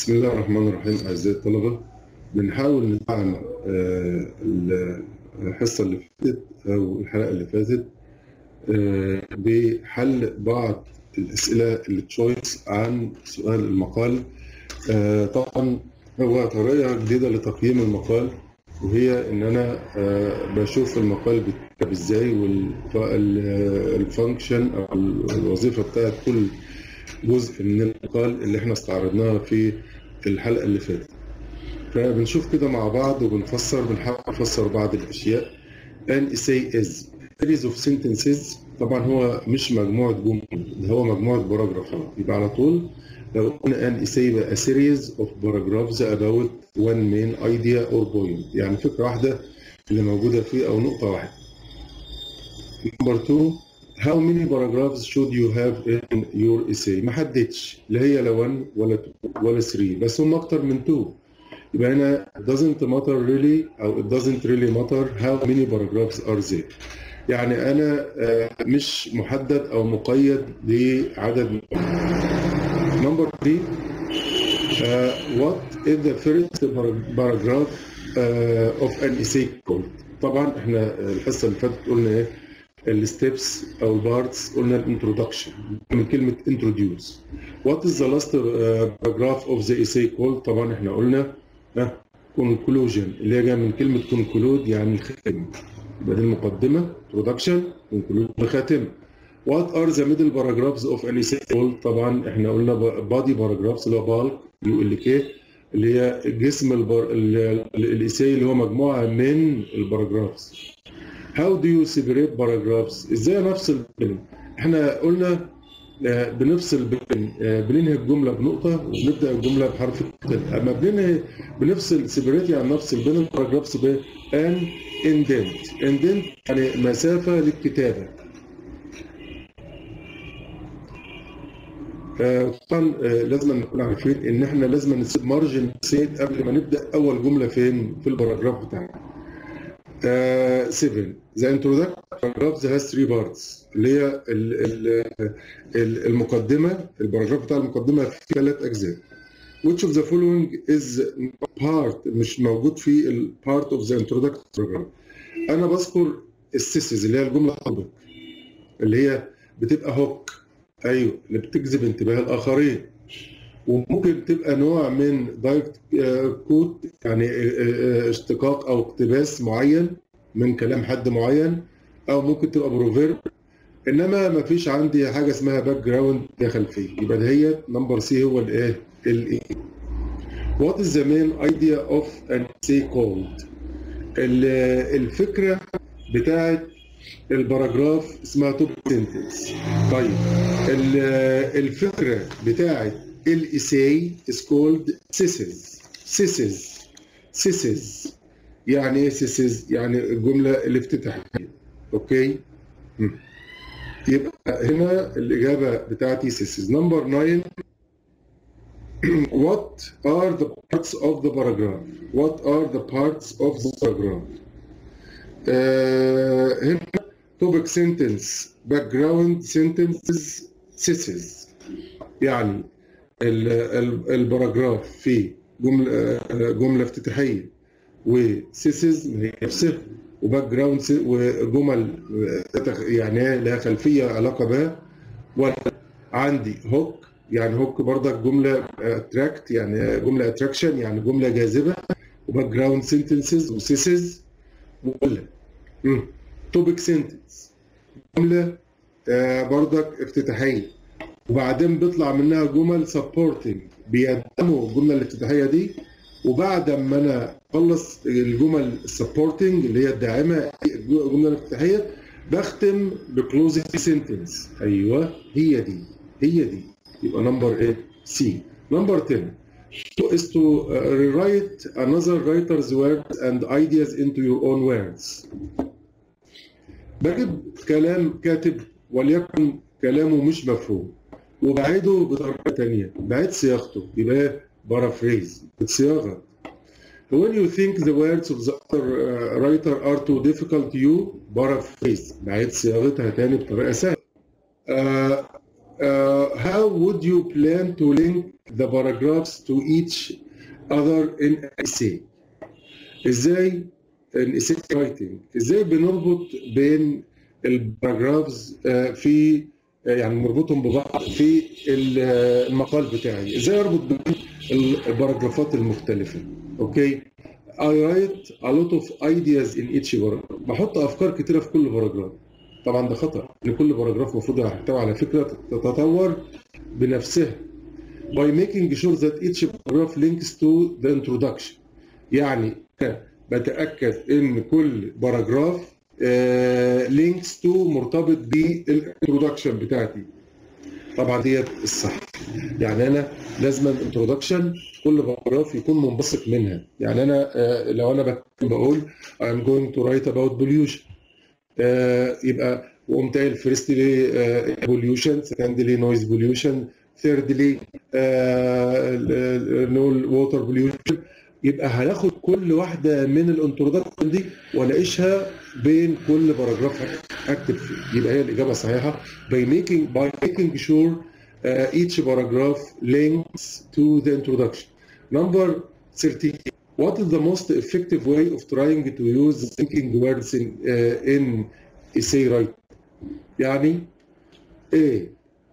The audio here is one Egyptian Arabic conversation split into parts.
بسم الله الرحمن الرحيم أعزائي الطلبة بنحاول ندعم آه، الحصة اللي فاتت أو الحلقة اللي فاتت آه، بحل بعض الأسئلة اللي تشويس عن سؤال المقال آه، طبعا هو طريقة جديدة لتقييم المقال وهي إن أنا آه، بشوف المقال بيتكتب إزاي والفانكشن أو الوظيفة بتاعت كل جزء من المقال اللي احنا استعرضناها في الحلقة اللي فاتت فبنشوف كده مع بعض وبنفسر بنحاول نفسر بعض الأشياء an essay is series of sentences طبعا هو مش مجموعة جمل ده هو مجموعة باراجرافات يبقى على طول لو قلنا an essay يبقى a series of paragraphs about one main idea or point يعني فكرة واحدة اللي موجودة فيه أو نقطة واحدة number two how many paragraphs should you have in your essay ما حددش لا هي لا 1 ولا 2 ولا 3 بس هم اكتر من 2 يبقى هنا doesn't matter really او it doesn't really matter how many paragraphs are there يعني انا آه، مش محدد او مقيد بعدد نمبر 3 uh, what is the first paragraph uh, of an essay called طبعا احنا الحصه اللي فاتت قلنا ايه الستبس او البارتس قلنا الانترودكشن من كلمه introduce what is the last uh, paragraph of the essay called طبعا احنا قلنا ها conclusion اللي هي جايه من كلمه conclude يعني الختم يبقى دي المقدمه introduction conclude الخاتمه what are the middle paragraphs of an essay called طبعا احنا قلنا body paragraphs اللي هو bulk يو ال كي اللي هي جسم البر... الاساي اللي هو مجموعه من الباراجرافز How do you separate paragraphs؟ ازاي نفصل بين احنا قلنا آه، بنفصل بين آه، بننهي الجمله بنقطه وبنبدا الجمله بحرف التاء اما بننهي بنفصل سيبريت يعني نفصل بين الباراجرافز بان اندنت اندنت يعني مسافه للكتابه آه، طبعا آه، لازم نكون عارفين ان احنا لازم نسيب مارجن سيد قبل ما نبدا اول جمله فين في الباراجراف بتاعنا 7 ذا انترودكشن باراجراف هاز 3 بارتس اللي هي ال- ال- ال- المقدمه الباراجراف بتاع المقدمه في ثلاث اجزاء which of the following is part مش موجود في ال part of the introduction paragraph انا بذكر السيسز اللي هي الجمله السابقة اللي هي بتبقى هوك ايوه اللي بتجذب انتباه الاخرين وممكن تبقى نوع من دايركت كود يعني آه، آه، اشتقاق او اقتباس معين من كلام حد معين او ممكن تبقى بروفيرب انما ما فيش عندي حاجه اسمها باك جراوند يا خلفيه يبقى ده هي نمبر سي هو الايه الايه What is the main idea of an essay called؟ ال- الفكره بتاعت الباراجراف اسمها توب سنتنس طيب ال- الفكره بتاعت الاساي is called سيسز سيسز سيسز يعني ايه سيسز يعني الجمله الافتتاحيه اوكي مم. يبقى هنا الاجابه بتاعتي سيسز نمبر 9 what are the parts of the paragraph what are the parts of the paragraph آه، هنا topic sentence background sentences سيسز يعني ال- ال- الباراجراف فيه جمله آه، جمله افتتاحيه وسيسز هي نفسها وباك جراوند وجمل آه، تخ- يعني لها خلفيه علاقه بها وعندي هوك يعني هوك برضك جمله اتراكت يعني جمله اتراكشن يعني جمله جاذبه وباك جراوند سنتنسز وسيسز ولا توبيك سنتنس جمله آه، برضك افتتاحيه وبعدين بيطلع منها جمل سبورتنج بيقدموا الجمله الافتتاحيه دي وبعد ما انا اخلص الجمل السبورتنج اللي هي الداعمه الجمله الافتتاحيه بختم بكلوزنج سنتنس ايوه هي دي هي دي يبقى نمبر ايه سي نمبر 10 is to uh, rewrite another writer's words and ideas into your own words بجيب كلام كاتب وليكن كلامه مش مفهوم وبعيده بطريقه تانية بعيد صياغته يبقى بارافريز بتصياغه When you think the words of the other uh, writer are too difficult to you paraphrase بعيد صياغتها تاني بطريقه سهله. Uh, uh, how would you plan to link the paragraphs to each other in essay ازاي الاساي رايتنج ازاي بنربط بين الباراجرافز في يعني نربطهم ببعض في المقال بتاعي ازاي اربط بين الباراجرافات المختلفه اوكي I write a lot of ideas in each paragraph بحط افكار كتيره في كل باراجراف طبعا ده خطا ان كل باراجراف المفروض يحتوي على فكره تتطور بنفسها by making sure that each paragraph links to the introduction يعني بتاكد ان كل باراجراف لينكس تو مرتبط بالانترودكشن بتاعتي طبعا ديت الصح يعني انا لازم الانترودكشن كل باراجراف يكون منبثق منها يعني انا لو انا بقول I'm going to write about pollution يبقى وقمت قايل فيرستلي بوليوشن سكندلي نويز بوليوشن ثيردلي نقول ووتر بوليوشن يبقى هناخد كل واحده من الانترودكشن دي واناقشها بين كل باراجراف اكتب فيه يبقى هي الاجابه الصحيحه by making by making sure uh, each paragraph links to the introduction number 13 what is the most effective way of trying to use thinking words in uh, in essay writing يعني ايه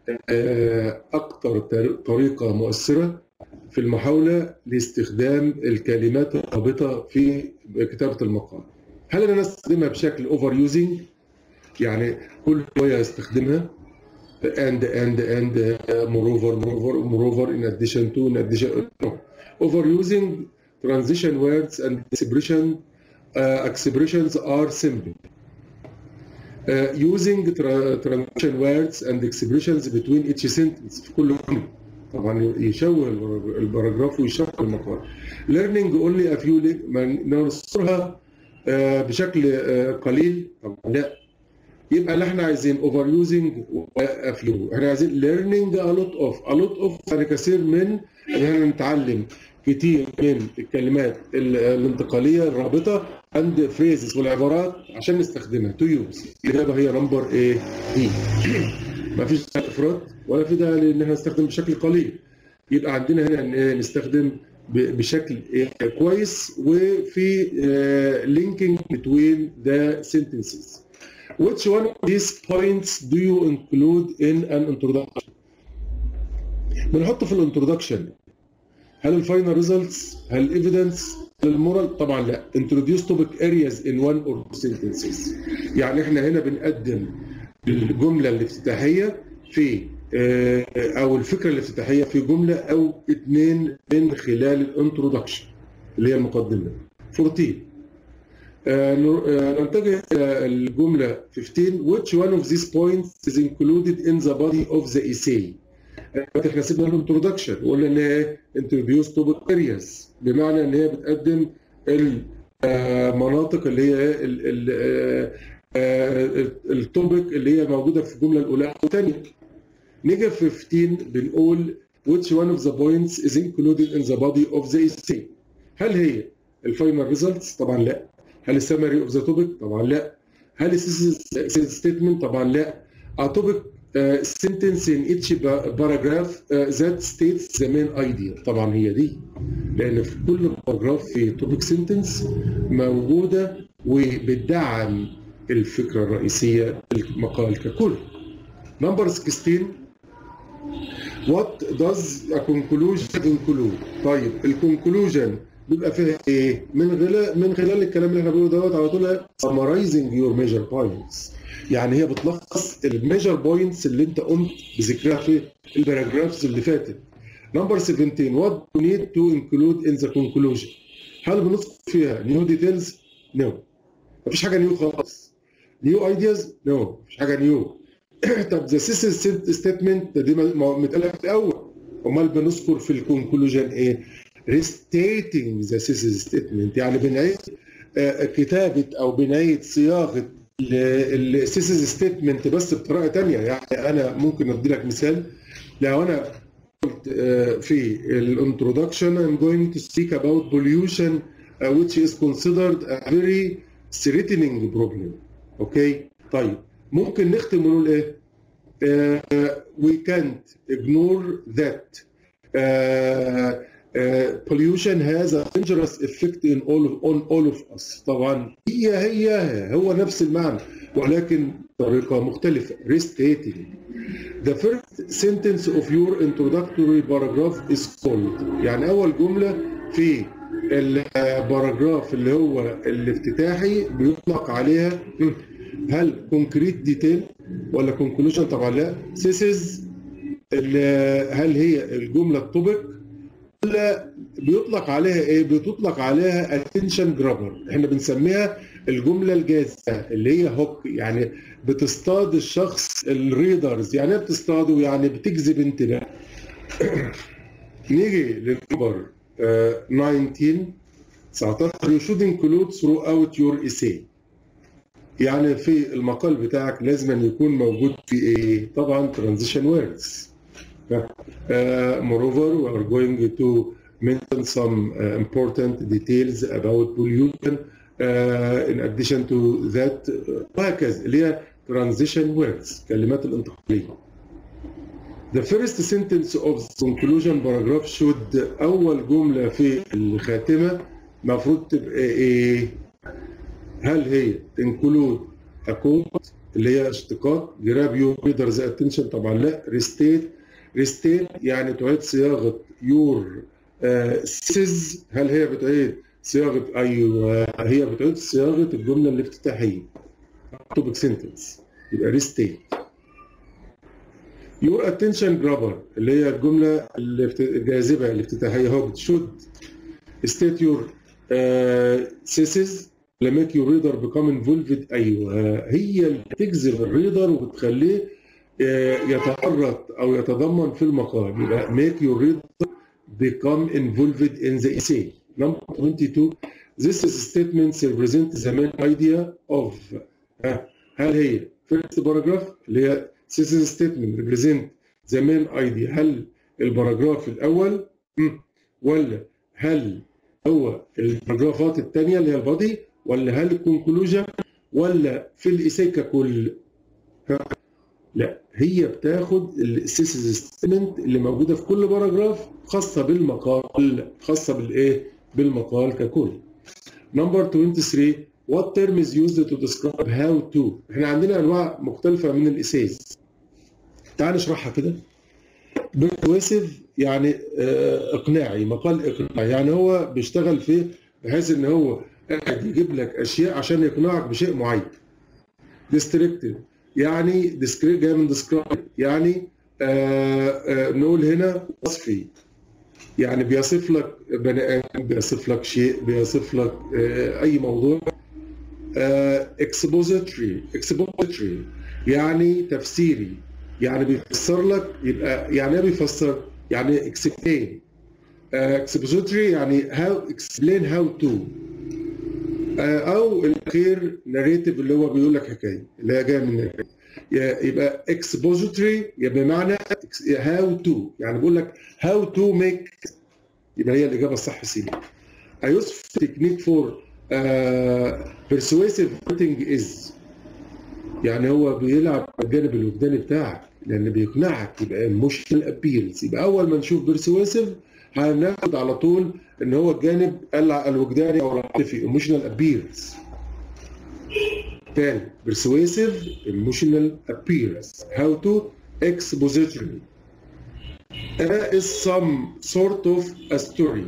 اكتر طريقه مؤثره في المحاولة لاستخدام الكلمات الرابطة في كتابة المقال. هل أنا استخدمها بشكل اوفر يوزنج؟ يعني كل شوية استخدمها and and and uh, moreover moreover moreover in addition to in addition no. overusing transition words and expression uh, expressions are simple. Uh, using tra transition words and expressions between each sentence في كل جملة. طبعا يشوه الباراجراف ويشوه المقال learning only a few ننصرها بشكل قليل طبعا لا يبقى اللي احنا عايزين اوفر يوزنج a few احنا عايزين learning a lot of a lot of يعني كثير من ان احنا نتعلم كتير من الكلمات الانتقاليه الرابطه عند فريزز والعبارات عشان نستخدمها تو يوز الاجابه هي نمبر ايه دي ما فيش افراط ولا في داعي ان احنا نستخدم بشكل قليل يبقى عندنا هنا نستخدم بشكل كويس وفي linking between the sentences which one of these points do you include in an introduction بنحط في الانترودكشن هل الفاينل ريزلتس هل الايفيدنس المورال طبعا لا introduce topic areas in one or two sentences يعني احنا هنا بنقدم الجمله الافتتاحيه في او الفكره الافتتاحيه في جمله او اثنين من خلال الانترودكشن اللي هي المقدمه 14 ننتقل الى الجمله 15 which one of these points is included in the body of the essay احنا سيبنا الانترودكشن وقلنا ان هي introduce topic areas بمعنى ان هي بتقدم المناطق اللي هي التوبيك اللي هي موجوده في الجمله الاولى او الثانيه نيجي في 15 بنقول which one of the points is included in the body of the essay هل هي الفاينل ريزلتس طبعا لا هل السمري اوف ذا توبيك طبعا لا هل السيلز ستيتمنت طبعا لا a topic uh, sentence in each paragraph uh, that states the main idea طبعا هي دي لان في كل باراجراف في توبيك سنتنس موجوده وبتدعم الفكره الرئيسيه للمقال ككل نمبر 16 What does a conclusion include؟ طيب الكونكلوجن بيبقى فيها ايه؟ من خلال من خلال الكلام اللي احنا بنقوله دوت على طول summarizing your major points يعني هي بتلخص الميجر بوينتس اللي انت قمت بذكرها في الباراجرافز اللي فاتت. نمبر 17 what you need to include in the conclusion هل بنذكر فيها نيو ديتيلز؟ نو. مفيش حاجه نيو خالص. نيو ايدياز؟ نو مفيش حاجه نيو. طب ذا سيسز ستيتمنت ده دي متقاله في الاول. امال بنذكر في الكونكلوجن ايه؟ restating the thesis statement يعني بنعيد كتابة أو بنعيد صياغة الثيسيس ستيتمنت بس بطريقة تانية يعني أنا ممكن أدي لك مثال لو أنا قلت في الانترودكشن I'm going to speak about pollution which is considered a very threatening problem أوكي طيب ممكن نختم ونقول إيه؟ we can't ignore that uh, uh, pollution has a dangerous effect in all of, on all of us طبعا هي هي هو نفس المعنى ولكن طريقة مختلفة restating The first sentence of your introductory paragraph is called يعني أول جملة في الباراجراف اللي هو الافتتاحي بيطلق عليها هل concrete detail ولا conclusion طبعا لا this is هل هي الجملة الطبق ولا بيطلق عليها ايه؟ بتطلق عليها attention grabber احنا بنسميها الجمله الجاذبه اللي هي هوك يعني بتصطاد الشخص الريدرز يعني ايه بتصطاده يعني بتجذب انتباه نيجي للنمبر 19 19 you should include throughout your essay يعني في المقال بتاعك لازم يكون موجود في ايه؟ طبعا transition words Uh, moreover, we are going to mention some uh, important details about pollution. Uh, in addition to that, وهكذا اللي هي transition words كلمات الانتقالية. The first sentence of the conclusion paragraph should أول جملة في الخاتمة المفروض تبقى إيه؟ هل هي include a quote اللي هي اشتقاق grab your reader's attention طبعا لا restate ريستيت يعني تعيد صياغه يور سيز هل هي بتعيد صياغه ايوه هي بتعيد صياغه الجمله الافتتاحيه توبك سنتنس يبقى ريستيت يور اتنشن جرابر اللي هي الجمله الجاذبه الافتتاحيه هو بتشود ستيت يور سيسز لميك يور ريدر بيكام انفولفد ايوه هي اللي بتجذب الريدر وبتخليه يتعرض او يتضمن في المقال يبقى make your reader become involved in the essay. Number 22 this statement represents the main idea of هل هي first paragraph اللي هي this statement represent the main idea هل الباراجراف الاول ولا هل هو الباراجرافات الثانيه اللي هي البادي ولا هل الكونكلوجن ولا في الاساي ككل لا هي بتاخد السيسز ستيتمنت اللي موجوده في كل باراجراف خاصه بالمقال خاصه بالايه بالمقال ككل نمبر 23 what term is used to describe how to احنا عندنا انواع مختلفه من الاسايز تعال نشرحها كده persuasive يعني آه اقناعي مقال اقناعي يعني هو بيشتغل فيه بحيث ان هو قاعد يجيب لك اشياء عشان يقنعك بشيء معين descriptive يعني ديسكريت جاي من ديسكرايب يعني آآ آآ نقول هنا وصفي يعني بيصف لك بني ادم بيصف لك شيء بيصف لك اي موضوع اكسبوزيتوري اكسبوزيتوري يعني تفسيري يعني بيفسر لك يبقى يعني ايه بيفسر؟ يعني اكسبلين اكسبوزيتوري يعني هاو اكسبلين هاو تو او الاخير ناريتيف اللي هو بيقول لك حكايه اللي هي جايه من يبقى اكسبوزيتوري يبقى بمعنى هاو تو يعني بيقول لك هاو تو ميك يبقى هي الاجابه الصح سي A useful technique for uh, persuasive writing is يعني هو بيلعب الجانب الوجداني بتاعك لان بيقنعك يبقى emotional appeals يبقى اول ما نشوف persuasive هناخد على طول ان هو الجانب الوجداني او العاطفي emotional appearance تاني persuasive emotional appearance how to expository uh, is some sort of a story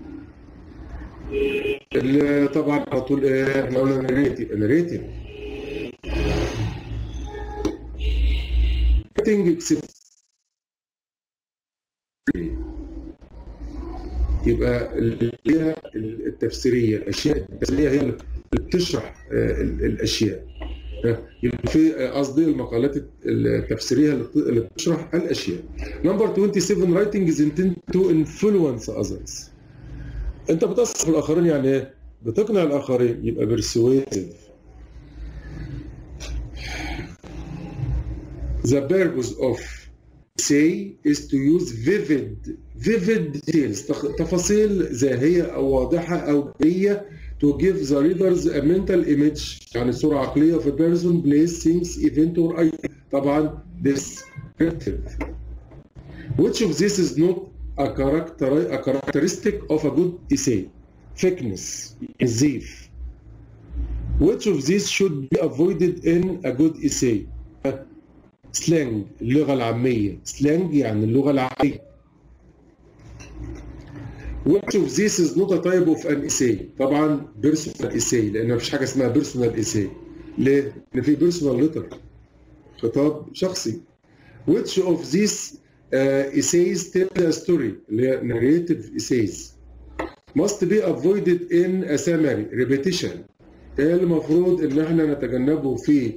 اللي طبعا على طول ايه احنا قلنا ناريتيف ناريتيف يبقى هي التفسيريه الاشياء التفسيريه هي اللي بتشرح الاشياء يبقى في قصدي المقالات التفسيريه اللي بتشرح الاشياء نمبر 27 writing is intended to influence others انت بتاثر في الاخرين يعني ايه بتقنع الاخرين يبقى persuasive The purpose of say is to use vivid vivid details تفاصيل زاهية أو واضحة أو جية to give the readers a mental image يعني صورة عقلية of a person, place, things, event or idea طبعا descriptive which of this is not a, character, a characteristic of a good essay thickness الزيف which of these should be avoided in a good essay سلانج اللغة العامية سلانج يعني اللغة العامية which of these is not a type of an essay طبعا personal essay لان مفيش حاجه اسمها personal essay ليه؟ لان في personal letter خطاب شخصي which of these uh, essays tell a story اللي هي narrative essays must be avoided in a summary repetition ايه المفروض ان احنا نتجنبه في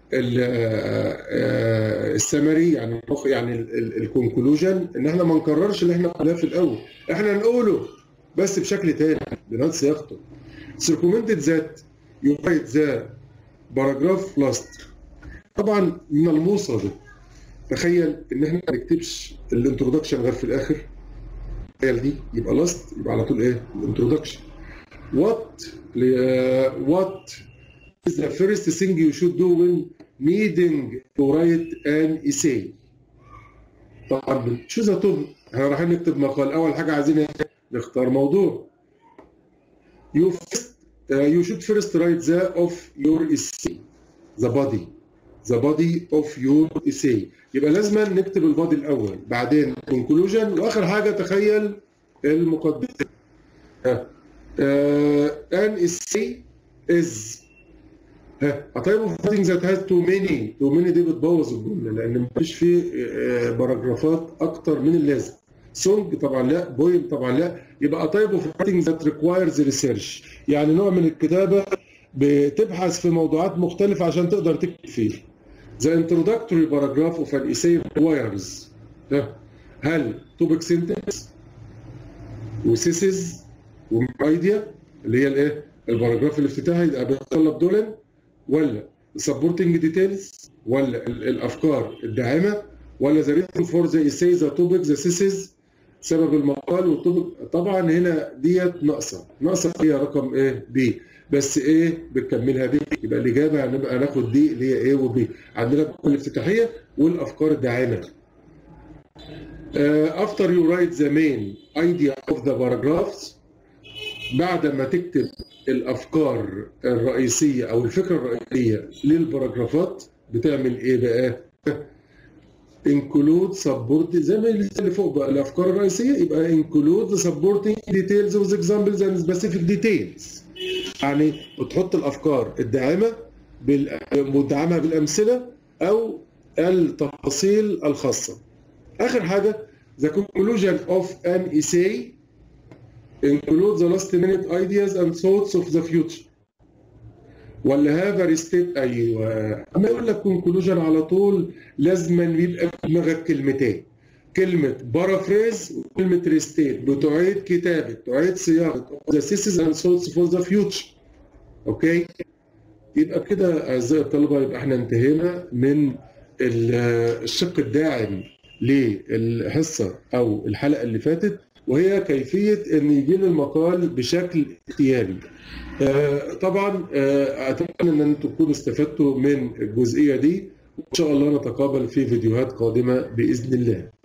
السمري يعني يعني الكونكلوجن ان احنا ما نكررش اللي احنا قلناه في الاول احنا نقوله بس بشكل تاني بنفس صياغته circumvented that you write the paragraph last طبعا من الموصى ده تخيل ان احنا ما نكتبش الانترودكشن غير في الاخر تخيل دي يبقى لاست يبقى على طول ايه الانترودكشن what what is the first thing you should do when needing to write an essay طبعا شو ذا توب احنا رايحين نكتب مقال اول حاجه عايزين نختار موضوع you first, uh, you should first write the of your essay the body the body of your essay يبقى لازم نكتب البادي الاول بعدين conclusion واخر حاجه تخيل المقدمه uh, an essay is a type of writing that has too many too many دي بتبوظ الجمله لان مفيش فيه باراجرافات اكتر من اللازم سونج طبعا لا بويم طبعا لا يبقى a type of writing that requires research يعني نوع من الكتابه بتبحث في موضوعات مختلفه عشان تقدر تكتب فيه The introductory paragraph of an essay requires هل topic sentence وسيسز وايديا اللي هي الايه الباراجراف الافتتاحي يبقى بيتطلب دول ولا supporting details ولا الافكار الداعمه ولا the reason for the essay the topic the thesis سبب المقال والتوبك طبعا هنا ديت ناقصه ناقصه هي رقم ايه بي بس ايه بتكملها بي يبقى الاجابه هنبقى ناخد دي اللي هي ايه وبي عندنا الجمله الافتتاحيه والافكار الداعمه uh, after you write the main idea of the paragraphs بعد ما تكتب الافكار الرئيسيه او الفكره الرئيسيه للباراجرافات بتعمل ايه بقى؟ include support زي ما اللي فوق بقى الافكار الرئيسيه يبقى include the supporting details with examples and specific details يعني وتحط الافكار الداعمه مدعمه بالامثله او التفاصيل الخاصه. اخر حاجه the conclusion of an essay include the last minute ideas and thoughts of the future. ولا هذا ريستيت ايوه اما يقول لك كونكلوجن على طول لازما يبقى في دماغك كلمتين كلمه بارافريز وكلمه ريستيت بتعيد كتابه تعيد صياغه ذا سيسز اند ثوتس فور ذا فيوتشر اوكي يبقى كده اعزائي الطلبه يبقى احنا انتهينا من الشق الداعم للحصه او الحلقه اللي فاتت وهي كيفيه ان يجي لي المقال بشكل اختياري. آه طبعا آه اتمنى ان انتم تكونوا استفدتوا من الجزئيه دي وان شاء الله نتقابل في فيديوهات قادمه باذن الله.